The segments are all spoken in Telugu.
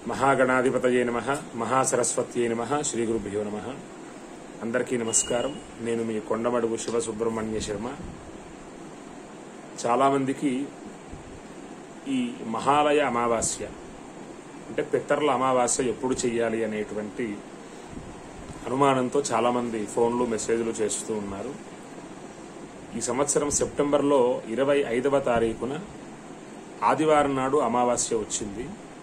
మహాగణాధిపతయే నమ మహాసరస్వత్యే నమ శ్రీ గురుభ్యో నమ అందరికీ నమస్కారం నేను మీ కొండమడుగు శివ సుబ్రహ్మణ్య శర్మ చాలామందికి ఈ మహాలయ అమావాస్య అంటే పిత్తర్ల అమావాస్య ఎప్పుడు చెయ్యాలి అనేటువంటి అనుమానంతో చాలామంది ఫోన్లు మెసేజ్లు చేస్తూ ఉన్నారు ఈ సంవత్సరం సెప్టెంబర్లో ఇరవై ఐదవ తారీఖున ఆదివారం నాడు అమావాస్య వచ్చింది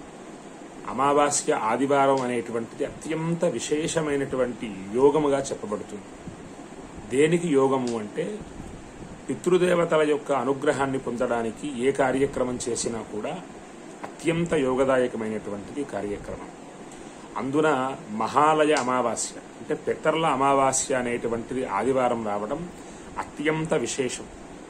అమావాస్య ఆదివారం అనేటువంటిది అత్యంత విశేషమైనటువంటి యోగముగా చెప్పబడుతుంది దేనికి యోగము అంటే పితృదేవతల యొక్క అనుగ్రహాన్ని పొందడానికి ఏ కార్యక్రమం చేసినా కూడా అత్యంత యోగదాయకమైనటువంటిది కార్యక్రమం అందున మహాలయ అమావాస్య అంటే పితర్ల అమావాస్య అనేటువంటిది ఆదివారం రావడం అత్యంత విశేషం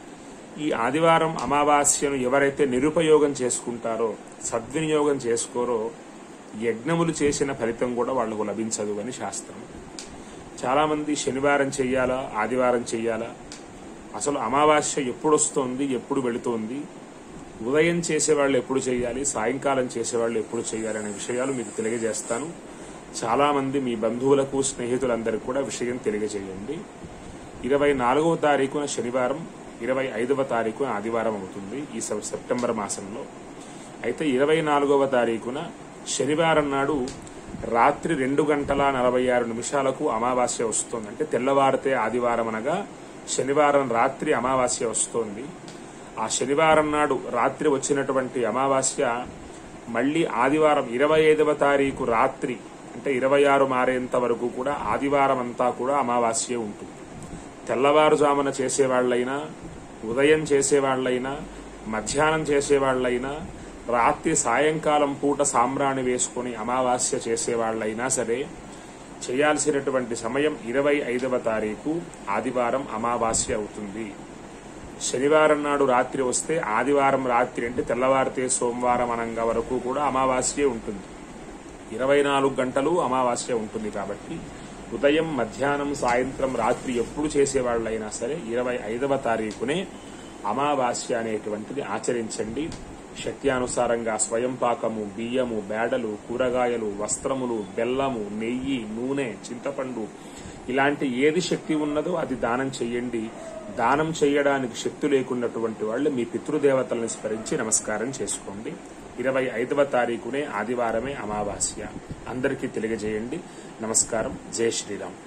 ఈ ఆదివారం అమావాస్యను ఎవరైతే నిరుపయోగం చేసుకుంటారో సద్వినియోగం చేసుకోరో యజ్ఞములు చేసిన ఫలితం కూడా వాళ్లకు లభించదు అని శాస్త్రం చాలామంది శనివారం చెయ్యాలా ఆదివారం చెయ్యాలా అసలు అమావాస్య ఎప్పుడు వస్తోంది ఎప్పుడు వెళుతోంది ఉదయం చేసేవాళ్ళు ఎప్పుడు చేయాలి సాయంకాలం చేసేవాళ్ళు ఎప్పుడు చేయాలి అనే విషయాలు మీకు తెలియజేస్తాను చాలామంది మీ బంధువులకు స్నేహితులందరికీ కూడా విషయం తెలియజేయండి ఇరవై నాలుగవ తారీఖున శనివారం ఇరవై ఐదవ తారీఖున ఆదివారం అవుతుంది ఈ సెప్- సెప్టెంబర్ మాసంలో అయితే ఇరవై నాలుగవ తారీఖున శనివారం నాడు రాత్రి రెండు గంటల నలభై ఆరు నిమిషాలకు అమావాస్య వస్తుంది అంటే తెల్లవారితే ఆదివారం అనగా శనివారం రాత్రి అమావాస్య వస్తోంది ఆ శనివారం నాడు రాత్రి వచ్చినటువంటి అమావాస్య మళ్ళీ ఆదివారం ఇరవై ఐదవ తారీఖు రాత్రి అంటే ఇరవై ఆరు మారేంత వరకు కూడా ఆదివారం అంతా కూడా అమావాస్య ఉంటుంది తెల్లవారుజామున చేసేవాళ్లైనా ఉదయం చేసేవాళ్లైనా మధ్యాహ్నం చేసేవాళ్లైనా రాత్రి సాయంకాలం పూట సాంబ్రాణి వేసుకుని అమావాస్య చేసేవాళ్లైనా సరే చేయాల్సినటువంటి సమయం ఇరవై ఐదవ తారీఖు ఆదివారం అమావాస్య అవుతుంది శనివారం నాడు రాత్రి వస్తే ఆదివారం రాత్రి అంటే తెల్లవారితే సోమవారం అనంగా వరకు కూడా అమావాస్యే ఉంటుంది ఇరవై నాలుగు గంటలు అమావాస్య ఉంటుంది కాబట్టి ఉదయం మధ్యాహ్నం సాయంత్రం రాత్రి ఎప్పుడు చేసేవాళ్ళైనా సరే ఇరవై ఐదవ తారీఖునే అమావాస్య అనేటువంటిది ఆచరించండి శక్త్యానుసారంగా స్వయం పాకము బియ్యము బేడలు కూరగాయలు వస్త్రములు బెల్లము నెయ్యి నూనె చింతపండు ఇలాంటి ఏది శక్తి ఉన్నదో అది దానం చెయ్యండి దానం చేయడానికి శక్తి లేకున్నటువంటి వాళ్ళు మీ పితృదేవతలను స్మరించి నమస్కారం చేసుకోండి ఇరవై ఐదవ తారీఖునే ఆదివారమే అమావాస్య అందరికీ తెలియజేయండి నమస్కారం జై శ్రీరామ్